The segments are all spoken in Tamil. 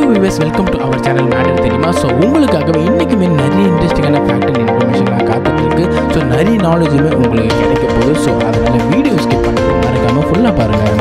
viewers welcome to our channel matter தெரியுமா ஸோ உங்களுக்காகவே இன்றைக்குமே நிறைய இன்ட்ரெஸ்டிங்கான ஃபேக்ட் அண்ட் இன்ஃபர்மேஷன்லாம் காத்துட்ருக்கு ஸோ நிறைய நாலேஜுமே உங்களுக்கு கிடைக்க போகுது ஸோ அதனால் வீடியோ ஸ்கிப் பண்ணி மறக்காமல் ஃபுல்லாக பாருங்கள்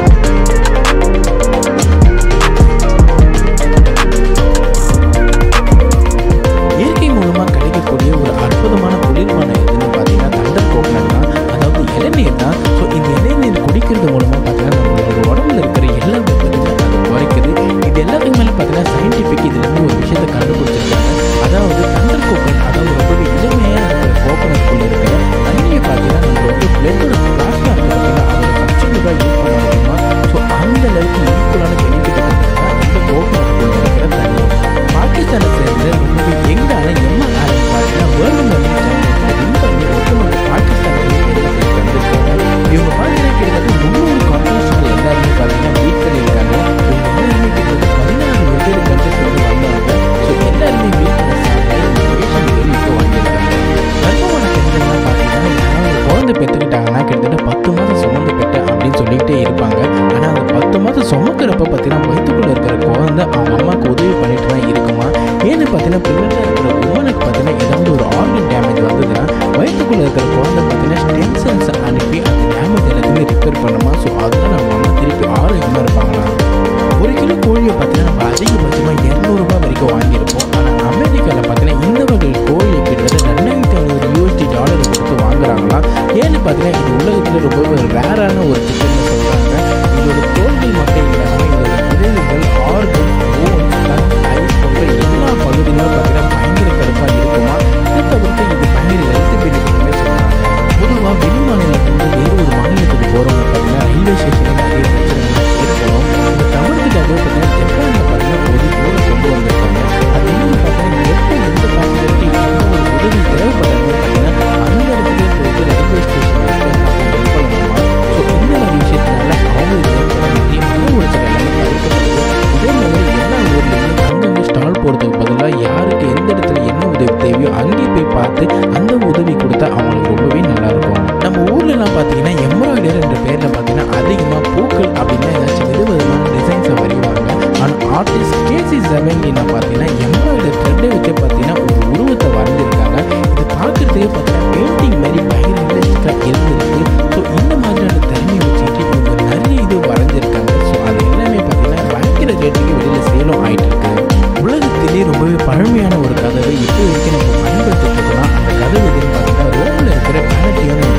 இயற்கை மூலமாக கிடைக்கக்கூடிய ஒரு அற்புதமான குளிர்பான எதுன்னு பார்த்தீங்கன்னா தண்டர் கோகனட் தான் அதாவது இளநீர் தான் ஸோ இந்த இளநீர் குடிக்கிறது மூலமாக பார்த்தீங்கன்னா நம்மளோட உடம்புல இருக்கிற எல்லா வெப்பத்தையும் அது குறைக்குது இது எல்லாத்துக்கு மேலே பார்த்தீங்கன்னா சயின்டிஃபிக் இதுலேருந்து ஒரு விஷயத்தை கண்டுபிடிச்சிருக்காங்க அதாவது தண்டர் கோகனட் அதாவது ரொம்பவே இளமையாக இருக்கிற கோகனட்குள்ள இருக்கிற தண்ணியை பார்த்தீங்கன்னா நம்ம வந்து பிளட்டோட பிளாஸ்மா பார்த்தீங்கன்னா அதோட சப்ஸ்டியூட்டாக யூஸ் பண்ண முடியுமா ஸோ அந்த அளவுக்கு ஈக்குவலான பெனிஃபிட் பார்த்தீங்கன்னா இந்த கோகனட்குள்ள இருக்கிற தண்ணி பாகிஸ்தானை சேர்ந்த ரொம்பவே எங்கான எம்மா ஆலன் பார்த்தீங்கன்னா வேர்ல்டு லெவல் சாம்பியன்ஷிப் வின் பண்ணி ஒட்டுமொத்த பாகிஸ்தானுக்கு வந்திருக்காங்க இவங்க பார்த்தீங்கன்னா கிட்டத்தட்ட முந்நூறு காம்படிஷன் எல்லாருமே பார்த்தீங்கன்னா மீட் பண்ணியிருக்காங்க இவங்க எல்லாருமே கிட்டத்தட்ட பதினாறு வெவ்வேறு கண்ட்ரிஸ்லேருந்து வந்தாங்க ஸோ எல்லாருமே மீட் பண்ண சாப்பிட்டு இப்போ வந்திருக்காங்க கர்ப்பமான பெண்கள்லாம் பார்த்தீங்கன்னா யாராவது குழந்தை பெற்றுக்கிட்டாங்கன்னா கிட்டத்தட்ட பத்து மாதம் சுமந்து பெற்ற அப்படின்னு சொல்லிக்கிட்டே இருப்பாங்க ஆனால் அந்த பத்து மாதம் சுமக்கிறப்ப பார்த்தீங்கன்னா வயிற்றுக்குள்ளே இருக்கிற குழந்தை அவங்க அம்மாவுக்கு உதவி பண்ணிட்டு தான் இருக்குமா ஏன்னு பார்த்தீங்கன்னா ப்ரெக்னெண்ட்டாக இருக்கிற உமனுக்கு பார்த்தீங்கன்னா ஏதாவது ஒரு ஆர்கன் டேமேஜ் வந்ததுன்னா வயிற்றுக்குள்ளே இருக்கிற குழந்தை பார்த்தீங்கன்னா ஸ்டெம் செல்ஸ் அனுப்பி அந்த டேமேஜ் எல்லாத்தையுமே ரிப்பேர் பண்ணுமா ஸோ அதனால அவங்க அம்மா திருப்பி ஆரோக்கியமாக இருப்பாங்களாம் ஒரு கிலோ கோழியை பார்த்தீங்கன்னா நம்ம அதிகபட்சமாக இரநூறுபா வரைக்கும் வாங்கியிருப்போம் ஆனால் அமெரிக்காவில் பார்த்தீங்கன்னா இந்த வகை கோழி கிட்டத்தட்ட ரெண்டாயிரத்தி ஐநூறு யூஎஸ்டி டாலர் கொடுத்து வாங்குறாங்களாம் ஏன்னு பார்த்தீங்கன்னா இது உலகத்தில் ரொம்பவே ஒரு ரேரான ஒரு சிக்கன் சொல்கிறாங்க இதோட தோல்கள் மட்டும் இல்லாமல் இதோட விதைகள் ஆர்கன் போன்ஸ் ஐஸ் போன்ற எல்லா பகுதிகளும் பார்த்தீங்கன்னா பயங்கர கருப்பாக இருக்குமா இதை தவிர்த்து இது பயங்கர ஹெல்த் பெனிஃபிட்னு சொல்கிறாங்க பொதுவாக வெளி மாநிலத்திலிருந்து வேறு ஒரு மாநிலத்துக்கு போகிறவங்க பார்த்தீங்கன்னா ரயில்வே ஸ்டேஷனில் நிறைய பிரச்சனைகள் ஏற்படும் இந்த தவிர்த்துக்காக பார்த்தீங்கன்னா ஜப்பானில் பார்த்தீங்கன்னா ஒரு போரை கொண்டு வந்திருக்காங்க அது என்னன்னு பார்த்தீங்கன்னா எப்போ எந்த பாசிபிலிட்டி எந்த ஒரு உதவி தேவைப்படாது பார்த்தீங்கன்னா அந்த இடத்துல போயிட்டு ரயில்வே ஸ்டேஷனில் ஹெல்ப் பண்ணணுமா ஸோ இந்த மாதிரி விஷயத்தினால அவங்களுக்கு ஏற்பட நிறைய மன உளைச்சல் எல்லாமே தவிர்க்கப்படுது இதே மாதிரி எல்லா ஊர்லேயுமே அங்கங்கே ஸ்டால் போகிறதுக்கு பதிலாக யாருக்கு எந்த இடத்துல என்ன உதவி தேவையோ அங்கேயே போய் பார்த்து அந்த உதவி கொடுத்தா அவங்களுக்கு ரொம்பவே நல்லா இருக்கும் நம்ம ஊர்லலாம் பார்த்தீங்கன்னா எம்ப்ராய்டர் என்ற பேரில் பார்த்தீங்கன்னா அதிகமாக பூக்கள் அப்படின்னா ஏதாச்சும் வித விதமான டிசைன்ஸை வரைவாங்க ஆனால் ஆர்டிஸ்ட் கேசி செவன்லினா பார்த்தீங்கன்னா எம்ப்ராய்டர் த்ரெட்டை வச்சு பார்த்தீங்கன்னா ஒரு உருவத்தை வரைஞ்சிருக்காங்க இது பார்க்குறதுக்கே பார்த்தீங்கன்னா பெயிண்டிங் மாதிரி பயங்கர ரியலிஸ்டிக்காக இருந்திருக்கு ஸோ இந்த மாதிரியான திறமையை வச்சுக்கிட்டு இவங்க நிறைய இது வரைஞ்சிருக்காங்க ஸோ அது எல்லாமே பார்த்தீங்கன்னா பயங்கர ரேட்டுக்கு வெளியில் சேலும் ஆயிட்டு இருக்கு உலகத்திலே ரொம்பவே பழமையான ஒரு கதவை இப்போ வரைக்கும் நம்ம பயன்படுத்திட்டு இருக்கோம்னா அந்த கதவு எதுன்னு பார்த்தீங்கன்னா ரோமில் இருக்கிற பேனட்டியோன் என்ற